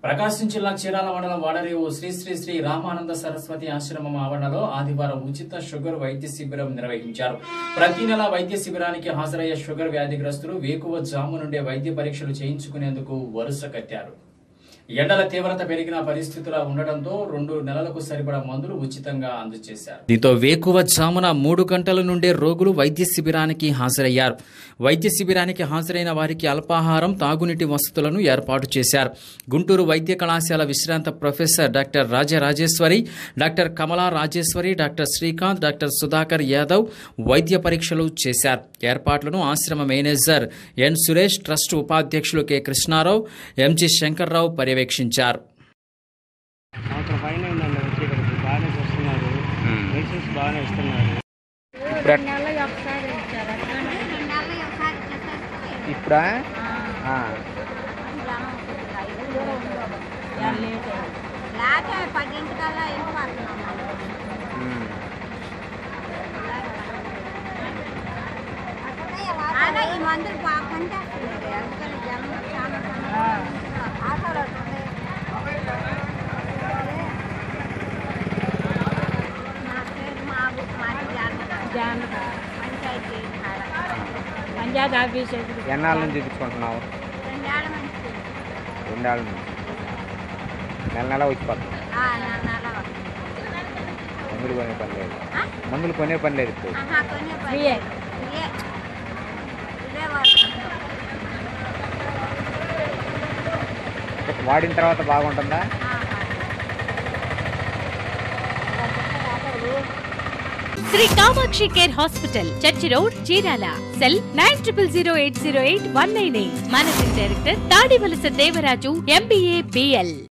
ప్రకాశం జిల్లా చీరాల మండలం వాడరేవు శ్రీ శ్రీ శ్రీ రామానంద సరస్వతి ఆశ్రమం ఆవరణలో ఆదివారం ఉచిత షుగర్ వైద్య శిబిరం నిర్వహించారు ప్రతి నెల వైద్య శిబిరానికి హాజరయ్యే షుగర్ వ్యాధిగ్రస్తులు వేకువ జాము నుండే వైద్య పరీక్షలు చేయించుకునేందుకు వరుస కట్టారు ఎండల తీవ్రత పెరిగిన పరిస్థితుల ఉండడంతో రెండు నెలలకు సరిపడా మందులు ఉచితంగా అందజేశారు దీంతో వేకువ జామున మూడు గంటల నుండే రోగులు వైద్య శిబిరానికి హాజరయ్యారు వైద్య శిబిరానికి హాజరైన వారికి అల్పాహారం తాగునీటి వసతులను ఏర్పాటు చేశారు గుంటూరు వైద్య కళాశాల విశ్రాంత professor doctor Rajarajeswari doctor Kamala Rajeswari doctor Srikanth doctor Sudhakar Yadav వైద్య పరీక్షలు చేశారు ఏర్పాట్లను ఆశ్రమ మేనేజర్ ఎన్ సురేష్ ట్రస్ట్ ఉపాధ్యక్షులు కె కృష్ణారావు ఎంజి శంకర్రావు పర్యవేక్షించారు సంవత్సరం పైన ఉందండి వచ్చి ఇక్కడికి బాగానే చూస్తున్నారు మెడిసిన్స్ బాగానే ఇస్తున్నారు ఇప్పుడు నెలలు ఒకసారి ఇచ్చారు అట్లనే నెలలు ఒకసారి ఇచ్చేసరికి ఇప్పుడా ఆ. జనం కొద్దిగా ఎక్కువ ఉండదు. ఇవాళ లేట్ అయింది. లేటే పదింటికల్లా వెళ్ళిపోతున్నాం మనం. ఉమ్. అదే ఈ మందులు బాగా పనిచేస్తున్నారు అందుకని జనం చాలా ఆటోలు వస్తుంది నా పేరు మా మాది జానక పంచాయతీ కాడ. పంచాయత్ ఆఫీస్ ఎదురు ఎన్నాళ్ళ నుంచి చూపించుకుంటున్నావు రెండేళ్ల నుంచి రెండేళ్ళ నుంచి నెల నెల వచ్చిపోతుంది ఆ, నా నెల వస్తుంది. మందులు కొనే పని లేదు ఆ? మందులు కొనే పని లేదు ఇప్పుడు ఆహా, కొనే పని. ఫ్రీయే. ఫ్రీయే. ఇదే వస్తుంది. వాడిన తర్వాత బాగుంటుందా ఆ, Shri Kamakshi care hospital church road Chirala cell nine triple zero eight zero eight one nine eight managing director Tadivalasa Devaraju MBA BL